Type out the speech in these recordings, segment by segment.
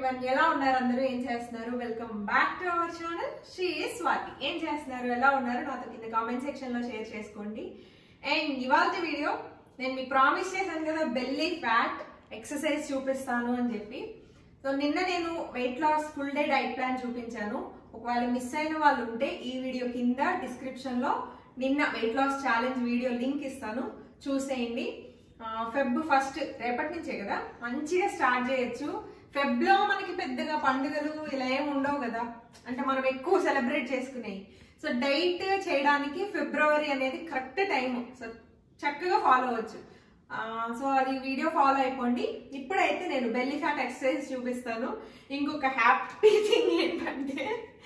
everyone ఎలా ఉన్నారు అందరూ ఏం చేస్తున్నారు welcome back to our channel Sri Swathi ఏం చేస్తున్నారు ఎలా ఉన్నారు నాతో కింద కామెంట్ సెక్షన్ లో షేర్ చేసుకోండి అండ్ ఇవాళ వీడియో నేను మీకు ప్రామిస్ చేశాను కదా బెల్లీ ఫ్యాట్ ఎక్సర్సైజ్ చూపిస్తాను అని చెప్పి సో నిన్న నేను weight loss full day diet plan చూపించాను ఒకవేళ మిస్ అయిన వాళ్ళు ఉంటే ఈ వీడియో కింద డిస్క్రిప్షన్ లో నిన్న weight loss challenge video link ఇస్తాను చూసేయండి ఆ, ఫెబ్ ఫస్ట్ రేపటి నుంచే కదా మంచిగా స్టార్ట్ చేయొచ్చు ఫెబ్ లో మనకి పెద్దగా పండుగలు ఇలా ఏం ఉండవు కదా అంటే మనం ఎక్కువ సెలబ్రేట్ చేసుకునేవి సో డైట్ చేయడానికి ఫిబ్రవరి అనేది కరెక్ట్ టైం సో చక్కగా ఫాలో అవ్వచ్చు ఆ, సో అది వీడియో ఫాలో అయిపోండి ఇప్పుడైతే నేను బెల్లీ ఫ్యాట్ ఎక్సర్సైజ్ చూపిస్తాను ఇంకొక హ్యాపీ థింగ్ ఏంటంటే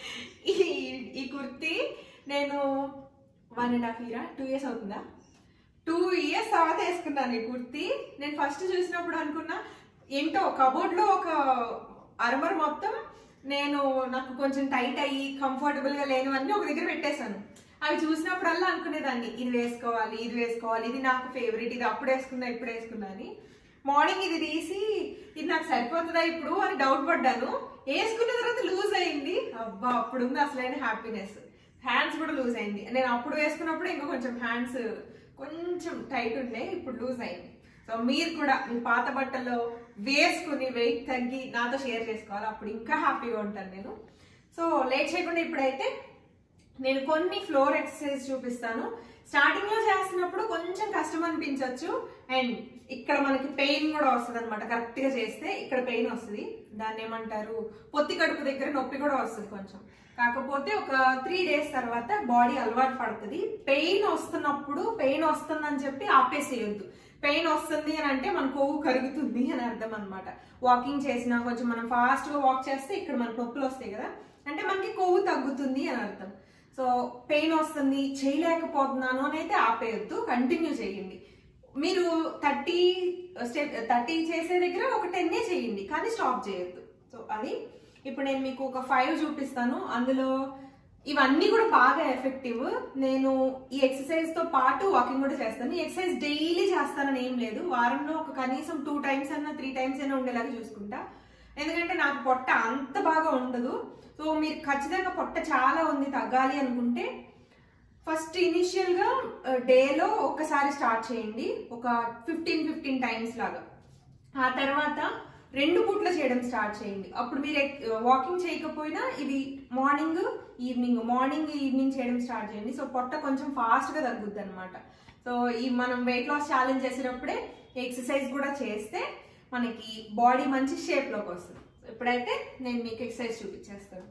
ఈ ఈ కుర్తీ నేను one and half year two years అవుతుందా టూ ఇయర్స్ తర్వాత వేసుకున్నాను ఈ కుర్తీ నేను ఫస్ట్ చూసినప్పుడు అనుకున్నా ఏంటో కబోర్డ్ లో ఒక అరమర్ మొత్తం నేను నాకు కొంచెం టైట్ అయ్యి కంఫర్టబుల్ గా లేనివన్నీ ఒక దగ్గర పెట్టేశాను అవి చూసినప్పుడల్లా అనుకునేదాన్ని ఇది వేసుకోవాలి ఇది వేసుకోవాలి ఇది నాకు ఫేవరెట్ ఇది అప్పుడు వేసుకున్నా ఇప్పుడు వేసుకున్నా అని మార్నింగ్ ఇది తీసి ఇది నాకు సరిపోతుందా ఇప్పుడు అని డౌట్ పడ్డాను వేసుకున్న తర్వాత లూజ్ అయింది అబ్బా అప్పుడు ఉంది అసలైన హ్యాపీనెస్ హ్యాండ్స్ కూడా లూజ్ అయింది నేను అప్పుడు వేసుకున్నప్పుడు ఇంకా కొంచెం హ్యాండ్స్ కొంచెం టైట్ ఉండే ఇప్పుడు లూజ్ అయింది సో మీరు కూడా మీ పాత బట్టల్లో వేసుకుని వెయిట్ తగ్గి నాతో షేర్ చేసుకోవాలి అప్పుడు ఇంకా హ్యాపీగా ఉంటాను నేను సో లేట్ చేయకుండా ఇప్పుడైతే నేను కొన్ని ఫ్లోర్ ఎక్సర్సైజ్ చూపిస్తాను స్టార్టింగ్ లో చేస్తున్నప్పుడు కొంచెం కష్టం అనిపించవచ్చు అండ్ ఇక్కడ మనకి పెయిన్ కూడా వస్తుంది అనమాట కరెక్ట్ గా చేస్తే ఇక్కడ పెయిన్ వస్తుంది దాన్ని ఏమంటారు పొత్తి కడుపు దగ్గర నొప్పి కూడా వస్తుంది కొంచెం కాకపోతే ఒక త్రీ డేస్ తర్వాత బాడీ అలవాటు పడుతుంది పెయిన్ వస్తున్నప్పుడు పెయిన్ వస్తుందని చెప్పి ఆపేసేయొద్దు పెయిన్ వస్తుంది అని అంటే మన కొవ్వు కరుగుతుంది అని అర్థం అనమాట వాకింగ్ చేసినా కొంచెం మనం ఫాస్ట్ గా వాక్ చేస్తే ఇక్కడ మనకు నొప్పులు వస్తాయి కదా అంటే మనకి కొవ్వు తగ్గుతుంది అని అర్థం సో పెయిన్ వస్తుంది చేయలేకపోతున్నాను అని అయితే ఆపేయొద్దు కంటిన్యూ చేయండి మీరు థర్టీ స్టెప్ థర్టీ చేసే దగ్గర ఒక టెన్నే చేయండి కానీ స్టాప్ చేయొద్దు సో అది ఇప్పుడు నేను మీకు ఒక ఫైవ్ చూపిస్తాను అందులో ఇవన్నీ కూడా బాగా ఎఫెక్టివ్ నేను ఈ ఎక్సర్సైజ్ తో పాటు వాకింగ్ కూడా చేస్తాను ఈ ఎక్సర్సైజ్ డైలీ చేస్తానని ఏం లేదు వారంలో ఒక కనీసం టూ టైమ్స్ అన్నా త్రీ టైమ్స్ అయినా ఉండేలాగా చూసుకుంటా ఎందుకంటే నాకు పొట్ట అంత బాగా ఉండదు సో మీరు ఖచ్చితంగా పొట్ట చాలా ఉంది తగ్గాలి అనుకుంటే ఫస్ట్ ఇనిషియల్ గా డేలో ఒక్కసారి స్టార్ట్ చేయండి ఒక ఫిఫ్టీన్ ఫిఫ్టీన్ టైమ్స్ లాగా ఆ తర్వాత రెండు పూట్ల చేయడం స్టార్ట్ చేయండి అప్పుడు మీరు వాకింగ్ చేయకపోయినా ఇది మార్నింగ్ ఈవినింగ్ మార్నింగ్ ఈవినింగ్ చేయడం స్టార్ట్ చేయండి సో పొట్ట కొంచెం ఫాస్ట్ గా తగ్గుద్ది అనమాట సో ఈ మనం వెయిట్ లాస్ ఛాలెంజ్ చేసేటప్పుడే ఎక్సర్సైజ్ కూడా చేస్తే మనకి బాడీ మంచి షేప్ లోకి వస్తుంది సో ఇప్పుడైతే నేను మీకు ఎక్సర్సైజ్ చూపించేస్తాను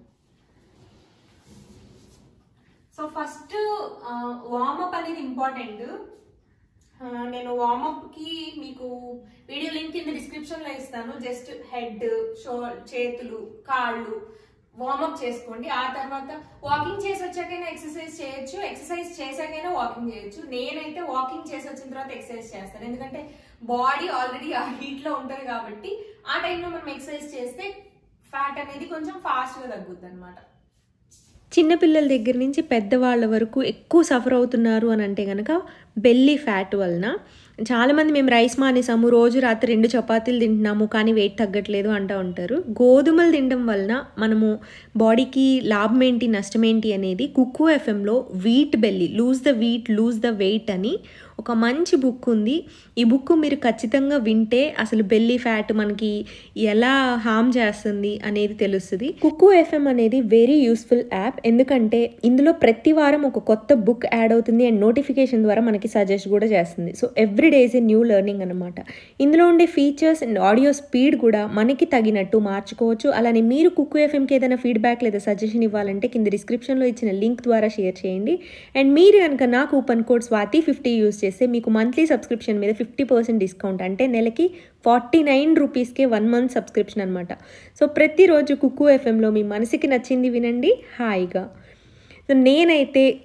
సో ఫస్ట్ వార్మప్ అనేది ఇంపార్టెంట్ నేను వార్మప్ కి మీకు వీడియో లింక్ కింద డిస్క్రిప్షన్ లో ఇస్తాను జస్ట్ హెడ్ షో చేతులు కాళ్ళు వార్మప్ చేసుకోండి ఆ తర్వాత వాకింగ్ చేసి వచ్చాకైనా ఎక్సర్సైజ్ చేయొచ్చు ఎక్సర్సైజ్ చేశాకైనా వాకింగ్ చేయొచ్చు నేనైతే వాకింగ్ చేసి వచ్చిన తర్వాత ఎక్సర్సైజ్ చేస్తాను ఎందుకంటే బాడీ ఆల్రెడీ ఆ హీట్ లో ఉంటది కాబట్టి ఆ టైంలో మనం ఎక్సర్సైజ్ చేస్తే ఫ్యాట్ అనేది కొంచెం ఫాస్ట్ గా తగ్గుద్ది అనమాట చిన్నపిల్లల దగ్గర నుంచి పెద్దవాళ్ళ వరకు ఎక్కువ సఫర్ అవుతున్నారు అని అంటే కనుక బెల్లీ ఫ్యాట్ వలన చాలామంది మేము రైస్ మానేసాము రోజు రాత్రి రెండు చపాతీలు తింటున్నాము కానీ వెయిట్ తగ్గట్లేదు అంటూ ఉంటారు గోధుమలు తినడం వలన మనము బాడీకి లాభం ఏంటి నష్టం ఏంటి అనేది కుక్కు ఎఫ్ఎంలో wheat belly lose the wheat lose the weight అని ఒక మంచి బుక్ ఉంది ఈ బుక్ మీరు ఖచ్చితంగా వింటే అసలు బెల్లీ ఫ్యాట్ మనకి ఎలా హామ్ చేస్తుంది అనేది తెలుస్తుంది కుక్కు ఎఫ్ఎం అనేది వెరీ యూస్ఫుల్ యాప్ ఎందుకంటే ఇందులో ప్రతి వారం ఒక కొత్త బుక్ యాడ్ అవుతుంది అండ్ నోటిఫికేషన్ ద్వారా మనకి సజెస్ట్ కూడా చేస్తుంది so every day is a new learning అనమాట ఇందులో ఉండే ఫీచర్స్ అండ్ ఆడియో స్పీడ్ కూడా మనకి తగినట్టు మార్చుకోవచ్చు అలానే మీరు కుక్కు ఎఫ్ఎంకి ఏదైనా ఫీడ్బ్యాక్ లేదా సజెషన్ ఇవ్వాలంటే కింద డిస్క్రిప్షన్లో ఇచ్చిన లింక్ ద్వారా షేర్ చేయండి అండ్ మీరు కనుక నా coupon code Swathi fifty use చేస్తే మీకు మంత్లీ సబ్స్క్రిప్షన్ మీద ఫిఫ్టీ పర్సెంట్ డిస్కౌంట్ అంటే నెలకి ఫార్టీ నైన్ రూపీస్కే వన్ మంత్ సబ్స్క్రిప్షన్ అనమాట సో ప్రతిరోజు కుక్కు ఎఫ్ఎంలో మీ మనసుకి నచ్చింది వినండి హాయిగా సో నేనైతే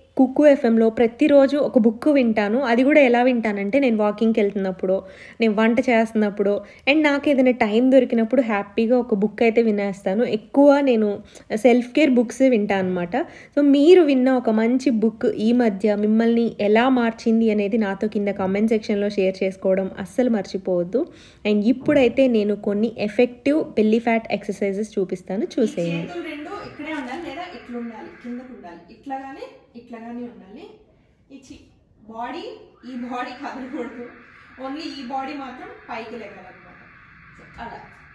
కుక్కు ఎఫ్ఎంలో ప్రతిరోజు ఒక బుక్ వింటాను అది కూడా ఎలా వింటానంటే నేను వాకింగ్కి వెళ్తున్నప్పుడు నేను వంట చేస్తున్నప్పుడు అండ్ నాకు ఏదైనా టైం దొరికినప్పుడు హ్యాపీగా ఒక బుక్ అయితే వినేస్తాను ఎక్కువ నేను సెల్ఫ్ కేర్ బుక్స్ వింటాను అనమాట సో మీరు విన్న ఒక మంచి బుక్ ఈ మధ్య మిమ్మల్ని ఎలా మార్చింది అనేది నాతో కింద కామెంట్ సెక్షన్లో షేర్ చేసుకోవడం అస్సలు మర్చిపోవద్దు అండ్ ఇప్పుడైతే నేను కొన్ని ఎఫెక్టివ్ బెల్లీ ఫ్యాట్ ఎక్సర్సైజెస్ చూపిస్తాను చూసేయండి చేతులు రెండు ఇక్కడే ఉండాలి లేదా ఇట్లా ఉండాలి కిందకు ఉండాలి ఇట్లా కానీ ఇట్లా కానీ ఉండాలి ఇచ్చి బాడీ ఈ బాడీ కదలకూడదు ఓన్లీ ఈ బాడీ మాత్రం పైకి లేగాలన్నమాట సో అలా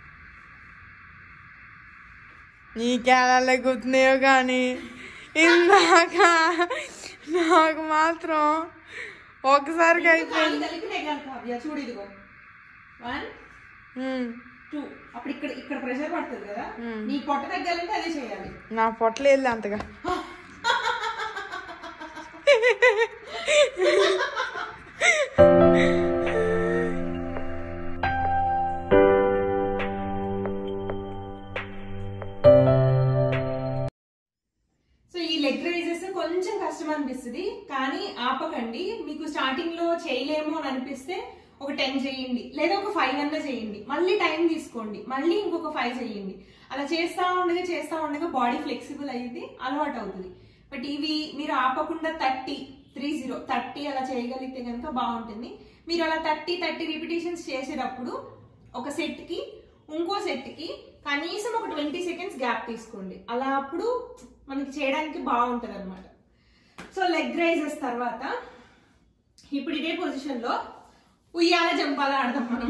నీకేలా గుర్తున్నాయో కానీ ఇందాక నాకు మాత్రం ఒకసారిగా అయిపోయింది కాలు కలిపి లేగాలి కావ్య చూడు ఇదిగో వన్ ఉమ్, టూ అప్పుడు ఇక్కడ ఇక్కడ ప్రెషర్ పడుతుంది కదా నీ పొట్ట తగ్గాలంటే అదే చేయాలి నా పొట్టలేదు అంతగా సో ఈ లెగ్ రైజెస్ కొంచెం కష్టం అనిపిస్తుంది కానీ ఆపకండి మీకు స్టార్టింగ్ లో చేయలేము అని అనిపిస్తే ఒక టెన్ చేయండి లేదా ఒక ఫైవ్ అన్నా చేయండి మళ్ళీ టైం తీసుకోండి మళ్ళీ ఇంకొక ఫైవ్ చేయండి అలా చేస్తా ఉండగా చేస్తా ఉండగా బాడీ ఫ్లెక్సిబుల్ అయ్యింది అలవాటు అవుతుంది బట్ ఇవి మీరు ఆపకుండా థర్టీ త్రీ జీరో థర్టీ అలా చేయగలిగితే కనుక బాగుంటుంది మీరు అలా థర్టీ థర్టీ రిపిటేషన్స్ చేసేటప్పుడు ఒక సెట్ కి ఇంకో సెట్ కి కనీసం ఒక ట్వంటీ సెకండ్స్ గ్యాప్ తీసుకోండి అలా అప్పుడు మనకి చేయడానికి బాగుంటది అనమాట సో లెగ్ రైజెస్ తర్వాత ఇప్పుడు ఇదే పొజిషన్ లో ఉయ్యాల జంపాల ఆడదాం మనం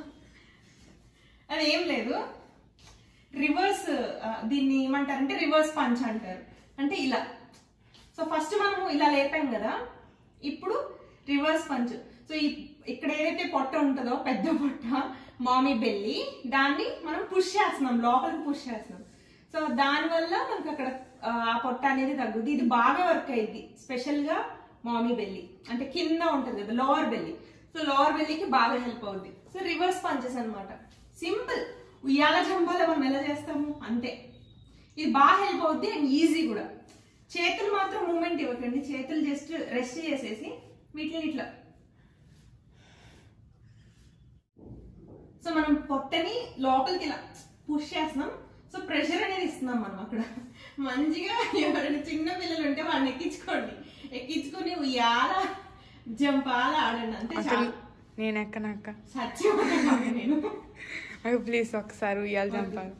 అది ఏం లేదు రివర్స్ దీన్ని ఏమంటారంటే రివర్స్ పంచ్ అంటారు అంటే ఇలా సో ఫస్ట్ మనము ఇలా లేపాం కదా ఇప్పుడు రివర్స్ పంచ్ సో ఈ ఇక్కడ ఏదైతే పొట్ట ఉంటుందో పెద్ద పొట్ట మామీ బెల్లి దాన్ని మనం పుష్ చేస్తున్నాం లోపలికి పుష్ చేస్తున్నాం సో దానివల్ల మనకు అక్కడ ఆ, ఆ పొట్ట అనేది తగ్గుద్ది ఇది బాగా వర్క్ అయ్యింది స్పెషల్ గా మామీ బెల్లి అంటే కింద ఉంటుంది కదా లోవర్ బెల్లి సో లోవర్ బెల్లికి బాగా హెల్ప్ అవుద్ది సో రివర్స్ పంచెస్ అన్నమాట సింపుల్ ఉయ్యాల జంపాల మనం ఎలా చేస్తాము అంతే ఇది బాగా హెల్ప్ అవుద్ది అండ్ ఈజీ కూడా చేతులు మాత్రం మూమెంట్ ఇవ్వకండి చేతులు జస్ట్ రెస్ట్ చేసేసి వీటిని ఇట్లా సో మనం పొట్టని లోపలికి ఇలా పుష్ చేస్తున్నాం సో ప్రెషర్ అనేది ఇస్తున్నాం మనం అక్కడ మంచిగా ఎవరైనా చిన్న పిల్లలు ఉంటే వాళ్ళని ఎక్కించుకోండి ఎక్కించుకొని ఉయ్యాల జంపాల ఆడండి అంతే అసలు చాలు నేను ఎక్కనక్క సత్యం నేను నాకు ప్లీజ్ ఒకసారి ఉయ్యాలి చంపాలి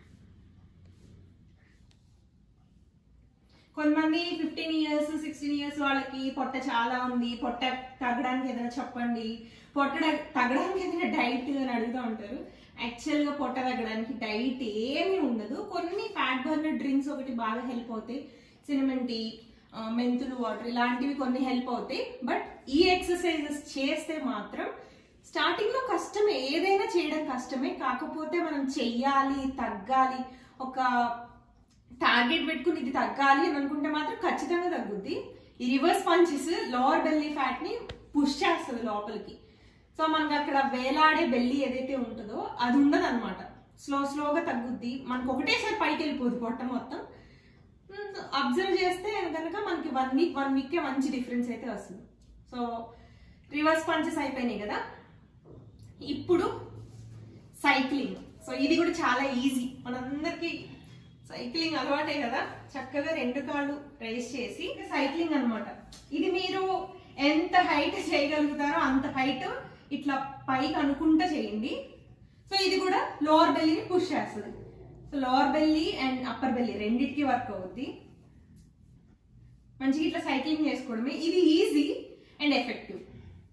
కొంతమంది ఫిఫ్టీన్ ఇయర్స్ సిక్స్టీన్ ఇయర్స్ వాళ్ళకి పొట్ట చాలా ఉంది పొట్ట తగ్గడానికి ఏదైనా చెప్పండి పొట్ట డ- తగ్గడానికి ఏదైనా డైట్ అని అడుగుతూ ఉంటారు యాక్చువల్ గా పొట్ట తగ్గడానికి డైట్ ఏమీ ఉండదు కొన్ని ఫ్యాట్ బర్నర్ డ్రింక్స్ ఒకటి బాగా హెల్ప్ అవుతాయి సినిమన్ టీ ఆ, మెంతులు వాటర్ ఇలాంటివి కొన్ని హెల్ప్ అవుతాయి బట్ ఈ ఎక్సర్సైజెస్ చేస్తే మాత్రం స్టార్టింగ్ లో కష్టమే ఏదైనా చేయడం కష్టమే కాకపోతే మనం చెయ్యాలి తగ్గాలి ఒక టార్గెట్ పెట్టుకుని ఇది తగ్గాలి అని అనుకుంటే మాత్రం ఖచ్చితంగా తగ్గుద్ది ఈ reverse punches lower belly fat ని పుష్ చేస్తుంది లోపలికి సో మనకి అక్కడ వేలాడే బెల్లి ఏదైతే ఉంటుందో అది ఉండదు అనమాట స్లో స్లోగా తగ్గుద్ది మనకు ఒకటేసారి పైకి వెళ్ళిపోదు పొట్ట మొత్తం అబ్జర్వ్ చేస్తే కనుక మనకి వన్ వీక్ వన్ వీక్ మంచి డిఫరెన్స్ అయితే వస్తుంది సో రివర్స్ పంచెస్ అయిపోయినాయి కదా ఇప్పుడు సైక్లింగ్ సో ఇది కూడా చాలా ఈజీ మనందరికి సైక్లింగ్ అలవాటే కదా చక్కగా రెండు కాళ్ళు రైస్ చేసి సైక్లింగ్ అన్నమాట ఇది మీరు ఎంత హైట్ చేయగలుగుతారో అంత హైట్ ఇట్లా పైకి అనుకుంటా చేయండి సో ఇది కూడా లోవర్ బెల్లీని పుష్ చేస్తుంది so lower belly and upper belly రెండింటికి వర్క్ అవుద్ది మంచిగా ఇట్లా సైక్లింగ్ చేసుకోవడమే ఇది ఈజీ అండ్ ఎఫెక్టివ్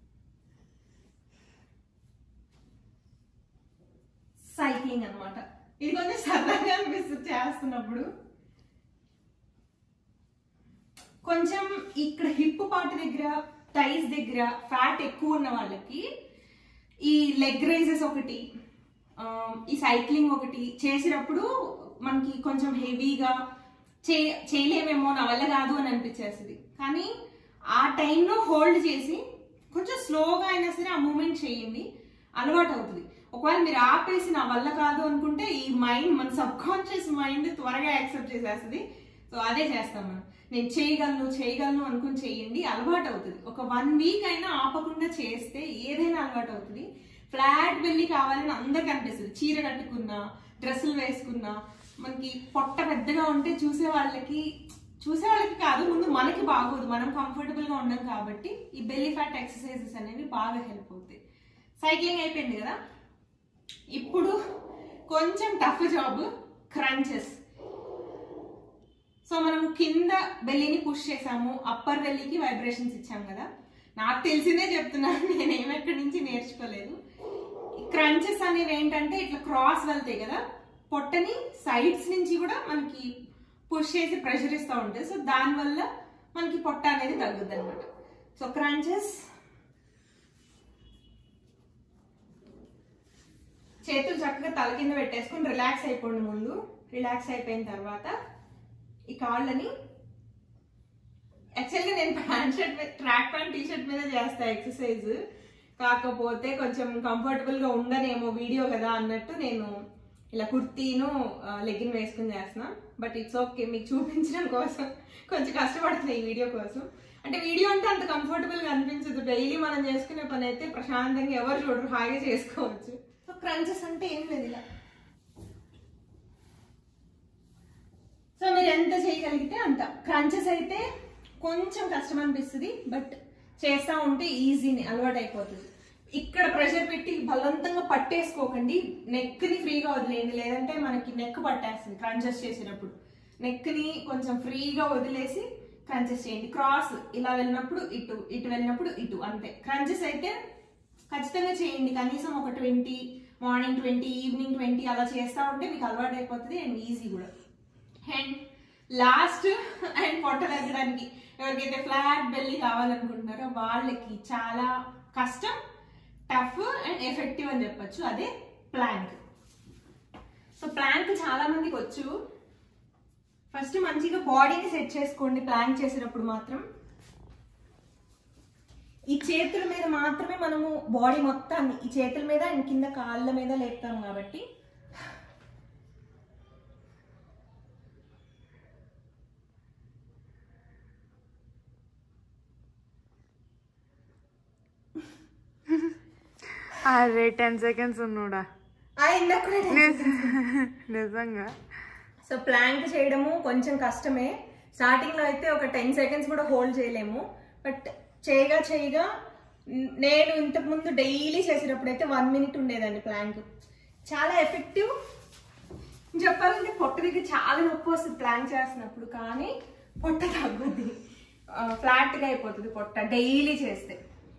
సైక్లింగ్ అన్నమాట ఇది కొంచెం సరదాగా అనిపిస్తుంది చేస్తున్నప్పుడు కొంచెం ఇక్కడ హిప్ పార్ట్ దగ్గర టైస్ దగ్గర ఫ్యాట్ ఎక్కువ ఉన్న వాళ్ళకి ఈ లెగ్ రైజెస్ ఒకటి ఆ, ఈ సైక్లింగ్ ఒకటి చేసినప్పుడు మనకి కొంచెం హెవీగా చే చేయలేమేమో నా వల్ల కాదు అని అనిపించేస్తుంది కానీ ఆ టైంలో హోల్డ్ చేసి కొంచెం స్లోగా అయినా సరే ఆ మూమెంట్ చేయండి అలవాటు అవుతుంది ఒకవేళ మీరు ఆపేసి నా వల్ల కాదు అనుకుంటే ఈ మైండ్ మన సబ్ కాన్షియస్ మైండ్ త్వరగా యాక్సెప్ట్ చేసేస్తుంది సో అదే చేస్తాం మనం నేను చేయగలను చేయగలను అనుకుని చేయండి అలవాటు అవుతుంది ఒక వన్ వీక్ అయినా ఆపకుండా చేస్తే ఏదైనా అలవాటు అవుతుంది ఫ్లాట్ వెళ్ళి కావాలని అందరికి అనిపిస్తుంది చీర కట్టుకున్నా డ్రెస్సులు వేసుకున్నా మనకి పొట్ట పెద్దగా ఉంటే చూసే వాళ్ళకి చూసే వాళ్ళకి కాదు ముందు మనకి బాగోదు మనం కంఫర్టబుల్ గా ఉండం కాబట్టి ఈ బెల్లీ ఫ్యాట్ ఎక్సర్సైజెస్ అనేవి బాగా హెల్ప్ అవుతాయి సైక్లింగ్ అయిపోయింది కదా ఇప్పుడు కొంచెం టఫ్ జాబ్ క్రంచెస్ సో మనం కింద బెల్లిని పుష్ చేసాము అప్పర్ బెల్లికి వైబ్రేషన్స్ ఇచ్చాం కదా నాకు తెలిసిందే చెప్తున్నాను నేను ఏమెక్కడి నుంచి నేర్చుకోలేదు క్రంచెస్ అనేవి ఏంటంటే ఇట్లా క్రాస్ వెళ్తాయి కదా పొట్టని సైడ్స్ నుంచి కూడా మనకి పుష్ చేసి ప్రెషర్ ఇస్తూ ఉంటుంది సో దానివల్ల మనకి పొట్ట అనేది తగ్గుద్ది అనమాట సో క్రంచెస్ చేతులు చక్కగా తల కింద పెట్టేసుకొని రిలాక్స్ అయిపోండి ముందు రిలాక్స్ అయిపోయిన తర్వాత ఈ కాళ్ళని యాక్చువల్గా నేను ప్యాంట్ షర్ట్ మీద ట్రాక్ ప్యాంట్ టీ షర్ట్ మీద చేస్తా ఎక్సర్సైజ్ కాకపోతే కొంచెం కంఫర్టబుల్ గా ఉండనేమో వీడియో కదా అన్నట్టు నేను ఇలా కుర్తీను లెగ్గిన్ వేసుకుని చేస్తున్నా బట్ ఇట్స్ ఓకే మీకు చూపించడం కోసం కొంచెం కష్టపడుతున్నా ఈ వీడియో కోసం అంటే వీడియో అంటే అంత కంఫర్టబుల్ గా అనిపించదు డైలీ మనం చేసుకునే పని అయితే ప్రశాంతంగా ఎవరు చూడరు హాయిగా చేసుకోవచ్చు సో క్రంచెస్ అంటే ఏం లేదు ఇలా సో మీరు ఎంత చేయగలిగితే అంత క్రంచెస్ అయితే కొంచెం కష్టం అనిపిస్తుంది బట్ చేస్తా ఉంటే ఈజీని అలవాటు అయిపోతుంది ఇక్కడ ప్రెషర్ పెట్టి బలవంతంగా పట్టేసుకోకండి నెక్ ని ఫ్రీగా వదిలేయండి లేదంటే మనకి నెక్ పట్టేస్తుంది క్రంచెస్ చేసినప్పుడు నెక్ ని కొంచెం ఫ్రీగా వదిలేసి క్రంచెస్ చేయండి క్రాస్ ఇలా వెళ్ళినప్పుడు ఇటు ఇటు వెళ్ళినప్పుడు ఇటు అంతే క్రంచెస్ అయితే ఖచ్చితంగా చేయండి కనీసం ఒక twenty morning twenty evening twenty అలా చేస్తా ఉంటే మీకు అలవాటు అయిపోతుంది అండ్ ఈజీ కూడా అండ్ లాస్ట్ అండ్ పొట్ట తగ్గడానికి ఎవరికైతే ఫ్లాట్ బెల్లి కావాలనుకుంటున్నారో వాళ్ళకి చాలా కష్టం టఫ్ అండ్ ఎఫెక్టివ్ అని చెప్పొచ్చు అదే ప్లాంక్ సో ప్లాంక్ చాలా మందికి వచ్చు ఫస్ట్ మంచిగా బాడీని సెట్ చేసుకోండి ప్లాంక్ చేసేటప్పుడు మాత్రం ఈ చేతుల మీద మాత్రమే మనము బాడీ మొత్తాన్ని ఈ చేతుల మీద అండ్ కింద కాళ్ళ మీద లేపుతాం కాబట్టి అరే టెన్ సెకండ్స్ ఉన్నాడా ఆ ఇందాక కూడా నేను నిజంగా సో ప్లాంక్ చేయడము కొంచెం కష్టమే స్టార్టింగ్ లో అయితే ఒక టెన్ సెకండ్స్ కూడా హోల్డ్ చేయలేము బట్ చేయగా చేయగా న్- నేను ఇంతకు ముందు డైలీ చేసేటప్పుడు అయితే వన్ మినిట్ ఉండేదండి ప్లాంక్ చాలా ఎఫెక్టివ్ చెప్పాలంటే పొట్ట దగ్గర చాలా నొప్పి వస్తుంది ప్లాంక్ చేస్తున్నప్పుడు కానీ పొట్ట తగ్గుద్ది ఫ్లాట్ గా అయిపోతుంది పొట్ట డైలీ చేస్తే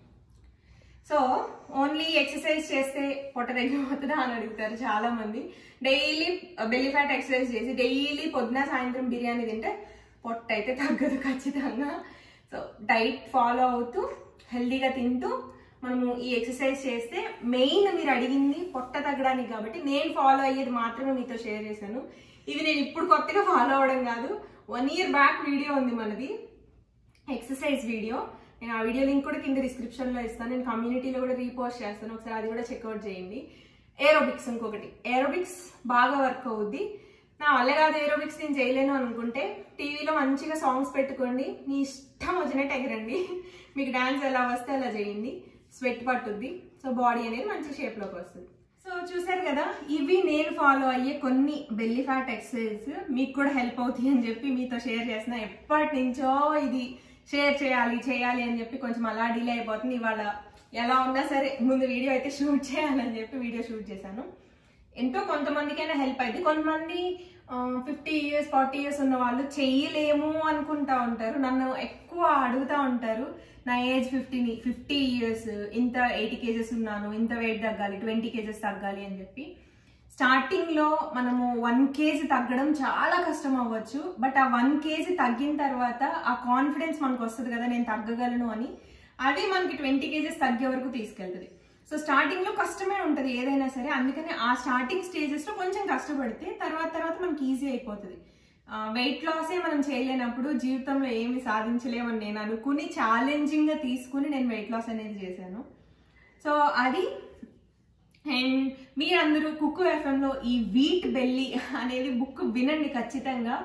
సో ఓన్లీ ఎక్సర్సైజ్ చేస్తే పొట్ట తగ్గిపోతుందా అని అడుగుతారు చాలా మంది డైలీ బెల్లి ఫ్యాట్ ఎక్సర్సైజ్ చేసి డైలీ పొద్దున సాయంత్రం బిర్యానీ తింటే పొట్ట అయితే తగ్గదు ఖచ్చితంగా సో డైట్ ఫాలో అవుతూ హెల్దీగా తింటూ మనము ఈ ఎక్సర్సైజ్ చేస్తే మెయిన్ మీరు అడిగింది పొట్ట తగ్గడానికి కాబట్టి నేను ఫాలో అయ్యేది మాత్రమే మీతో షేర్ చేశాను ఇది నేను ఇప్పుడు కొత్తగా ఫాలో అవడం కాదు వన్ ఇయర్ బ్యాక్ వీడియో ఉంది మనది ఎక్సర్సైజ్ వీడియో నేను ఆ వీడియో లింక్ కూడా కింద డిస్క్రిప్షన్ లో ఇస్తాను నేను కమ్యూనిటీలో కూడా రీపోస్ట్ చేస్తాను ఒకసారి అది కూడా చెక్అవుట్ చేయండి ఏరోబిక్స్ ఇంకొకటి ఏరోబిక్స్ బాగా వర్క్ అవుద్ది నా వల్ల కాదు ఏరోబిక్స్ నేను చేయలేను అనుకుంటే టీవీలో మంచిగా సాంగ్స్ పెట్టుకోండి మీ ఇష్టం వచ్చినట్టు ఎగరండి మీకు డాన్స్ ఎలా వస్తే అలా చేయండి స్వెట్ పట్టుద్ది సో బాడీ అనేది మంచి షేప్ లోకి వస్తుంది సో చూసారు కదా ఇవి నేను ఫాలో అయ్యే కొన్ని బెల్లి ఫ్యాట్ ఎక్సర్సైజ్ మీకు కూడా హెల్ప్ అవుతాయి అని చెప్పి మీతో షేర్ చేస్తున్నా ఎప్పటి నుంచో ఇది షేర్ చేయాలి చేయాలి అని చెప్పి కొంచెం అలా డిలే అయిపోతుంది ఇవాళ ఎలా ఉన్నా సరే ముందు వీడియో అయితే షూట్ చేయాలని చెప్పి వీడియో షూట్ చేశాను ఎంతో కొంతమందికైనా హెల్ప్ అయింది కొంతమంది ఫిఫ్టీ ఇయర్స్ ఫార్టీ ఇయర్స్ ఉన్న వాళ్ళు చెయ్యలేము అనుకుంటా ఉంటారు నన్ను ఎక్కువ అడుగుతా ఉంటారు నా ఏజ్ ఫిఫ్టీని ఫిఫ్టీ ఇయర్స్ ఇంత ఎయిటీ కేజెస్ ఉన్నాను ఇంత వెయిట్ తగ్గాలి ట్వంటీ కేజెస్ తగ్గాలి అని చెప్పి స్టార్టింగ్ లో మనము వన్ కేజీ తగ్గడం చాలా కష్టం అవ్వచ్చు బట్ ఆ వన్ కేజీ తగ్గిన తర్వాత ఆ కాన్ఫిడెన్స్ మనకు వస్తుంది కదా నేను తగ్గగలను అని అది మనకి ట్వంటీ కేజెస్ తగ్గే వరకు తీసుకెళ్తుంది సో స్టార్టింగ్ లో కష్టమే ఉంటది ఏదైనా సరే అందుకని ఆ స్టార్టింగ్ స్టేజెస్ లో కొంచెం కష్టపడితే తర్వాత తర్వాత మనకి ఈజీ అయిపోతుంది వెయిట్ లాసే మనం చేయలేనప్పుడు జీవితంలో ఏమి సాధించలేమని నేను అనుకుని ఛాలెంజింగ్ గా తీసుకుని నేను వెయిట్ లాస్ అనేది చేశాను సో అది అండ్ మీరందరూ కుక్కు ఎఫ్ఎంలో ఈ వీట్ బెల్లి అనేది బుక్ వినండి ఖచ్చితంగా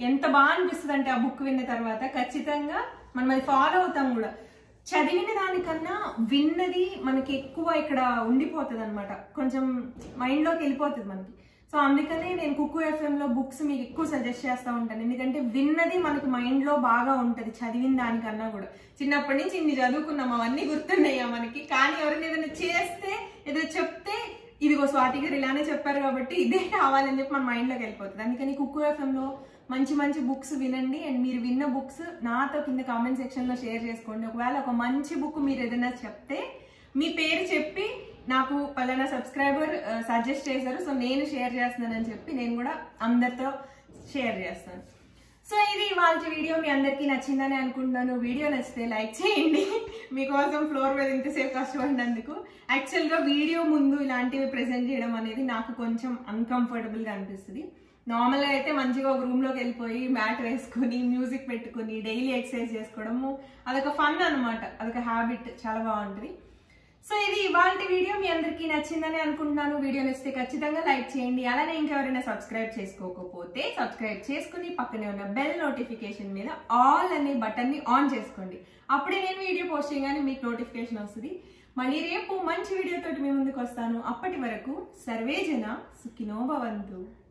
ఎంత బాగా అనిపిస్తుంది అంటే ఆ బుక్ విన్న తర్వాత ఖచ్చితంగా మనం అది ఫాలో అవుతాం కూడా చదివిన దానికన్నా విన్నది మనకి ఎక్కువ ఇక్కడ ఉండిపోతుంది అనమాట కొంచెం మైండ్లోకి వెళ్ళిపోతుంది మనకి సో అందుకనే నేను కుక్కు ఎఫ్ఎం లో బుక్స్ మీకు ఎక్కువ సజెస్ట్ చేస్తూ ఉంటాను ఎందుకంటే విన్నది మనకి మైండ్ లో బాగా ఉంటది చదివిన దానికన్నా కూడా చిన్నప్పటి నుంచి ఇన్ని చదువుకున్నాం అవన్నీ గుర్తున్నాయా మనకి కానీ ఎవరైనా ఏదైనా చేస్తే ఏదో చెప్తే ఇదిగో స్వాతి గారు ఇలానే చెప్పారు కాబట్టి ఇదే కావాలని చెప్పి మన మైండ్ లోకి వెళ్ళిపోతుంది అందుకని కుక్కు ఎఫ్ఎం లో మంచి మంచి బుక్స్ వినండి అండ్ మీరు విన్న బుక్స్ నాతో కింద కామెంట్ సెక్షన్ లో షేర్ చేసుకోండి ఒకవేళ ఒక మంచి బుక్ మీరు ఏదైనా చెప్తే మీ పేరు చెప్పి నాకు పలానా సబ్స్క్రైబర్ సజెస్ట్ చేశారు సో నేను షేర్ చేస్తున్నానని చెప్పి నేను కూడా అందరితో షేర్ చేస్తాను సో ఇది వాళ్ళ వీడియో మీ అందరికీ నచ్చిందని అనుకుంటున్నాను వీడియో నచ్చితే లైక్ చేయండి మీకోసం ఫ్లోర్ మీద ఇంతసేపు కష్టపడినందుకు యాక్చువల్గా వీడియో ముందు ఇలాంటివి ప్రెజెంట్ చేయడం అనేది నాకు కొంచెం అన్కంఫర్టబుల్గా అనిపిస్తుంది నార్మల్గా అయితే మంచిగా ఒక రూమ్లోకి వెళ్ళిపోయి మ్యాట్ వేసుకొని మ్యూజిక్ పెట్టుకుని డైలీ ఎక్సర్సైజ్ చేసుకోవడము అదొక ఫన్ అనమాట అదొక హ్యాబిట్ చాలా బాగుంటుంది సో ఇది ఇవాళ వీడియో మీ అందరికీ నచ్చిందని అనుకుంటున్నాను వీడియో నచ్చితే ఖచ్చితంగా లైక్ చేయండి అలానే ఇంకెవరైనా సబ్స్క్రైబ్ చేసుకోకపోతే సబ్స్క్రైబ్ చేసుకుని పక్కనే ఉన్న బెల్ నోటిఫికేషన్ మీద ఆల్ అనే బటన్ ని ఆన్ చేసుకోండి అప్పుడే నేను వీడియో పోస్ట్ చేయగానే మీకు నోటిఫికేషన్ వస్తుంది మళ్ళీ రేపు మంచి వీడియోతోటి మీ ముందుకు వస్తాను అప్పటి వరకు సర్వేజన సుఖినో భవంతు